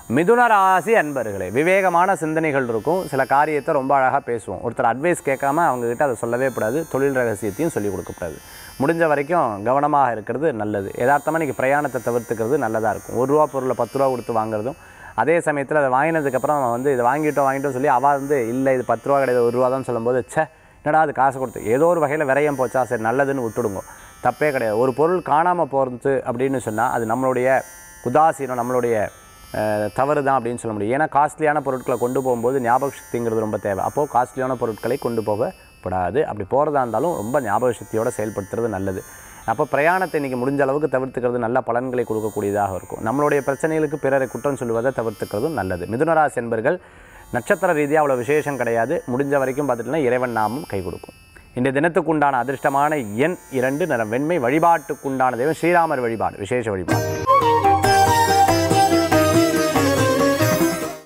மிதுன ராசி அன்பர்களே விவேகமான சிந்தனைகள் இருக்கும் சில காரியத்தை ரொம்ப அழகாக பேசுவோம் ஒருத்தர் அட்வைஸ் கேட்காம அவங்கக்கிட்ட அதை சொல்லவே கூடாது தொழில் ரகசியத்தையும் சொல்லிக் கொடுக்கக்கூடாது முடிஞ்ச வரைக்கும் கவனமாக இருக்கிறது நல்லது யதார்த்தமாக இன்றைக்கி பிரயாணத்தை தவிர்த்துக்கிறது நல்லதாக இருக்கும் ஒரு ரூபா பொருளை பத்து ரூபா கொடுத்து வாங்குறதும் அதே சமயத்தில் அதை வாங்கினதுக்கப்புறம் அவன் வந்து இதை வாங்கிட்டோம் வாங்கிட்டோம் சொல்லி அவள் வந்து இல்லை இது பத்து ரூபா கிடையாது ஒரு ரூபா தான் சொல்லும்போது ச்சே என்னடா அது காசு கொடுத்து ஏதோ ஒரு வகையில் விரயம் போச்சா சரி நல்லதுன்னு விட்டுடுங்க தப்பே கிடையாது ஒரு பொருள் காணாமல் போகிறது அப்படின்னு சொன்னால் அது நம்மளுடைய உதாசீனம் நம்மளுடைய அஹ், தவறு தான் அப்படின்னு சொல்ல முடியும் ஏன்னா காஸ்ட்லியான பொருட்களை கொண்டு போகும்போது ஞாபக சக்திங்கிறது ரொம்ப தேவை அப்போது காஸ்ட்லியான பொருட்களை கொண்டு போகக்கூடாது அப்படி போகிறதா இருந்தாலும் ரொம்ப ஞாபக சக்தியோட செயல்படுத்துறது நல்லது அப்போ பிரயாணத்தை இன்றைக்கி முடிஞ்ச அளவுக்கு தவிர்த்துக்கிறது நல்ல பலன்களை கொடுக்கக்கூடியதாக இருக்கும் நம்மளுடைய பிரச்சனைகளுக்கு பிறரை குற்றம் சொல்வதை தவிர்த்துக்கிறதும் நல்லது மிதுனராசி என்பர்கள் நட்சத்திர ரீதியாக அவ்வளோ விசேஷம் கிடையாது முடிஞ்ச வரைக்கும் பார்த்துட்டுனா இறைவன் நாமும் கை கொடுக்கும் இந்த தினத்துக்குண்டான அதிர்ஷ்டமான எண் இரண்டு நிறம் வெண்மை வழிபாட்டுக்குண்டான தெய்வம் ஸ்ரீராமர் வழிபாடு விசேஷ வழிபாடு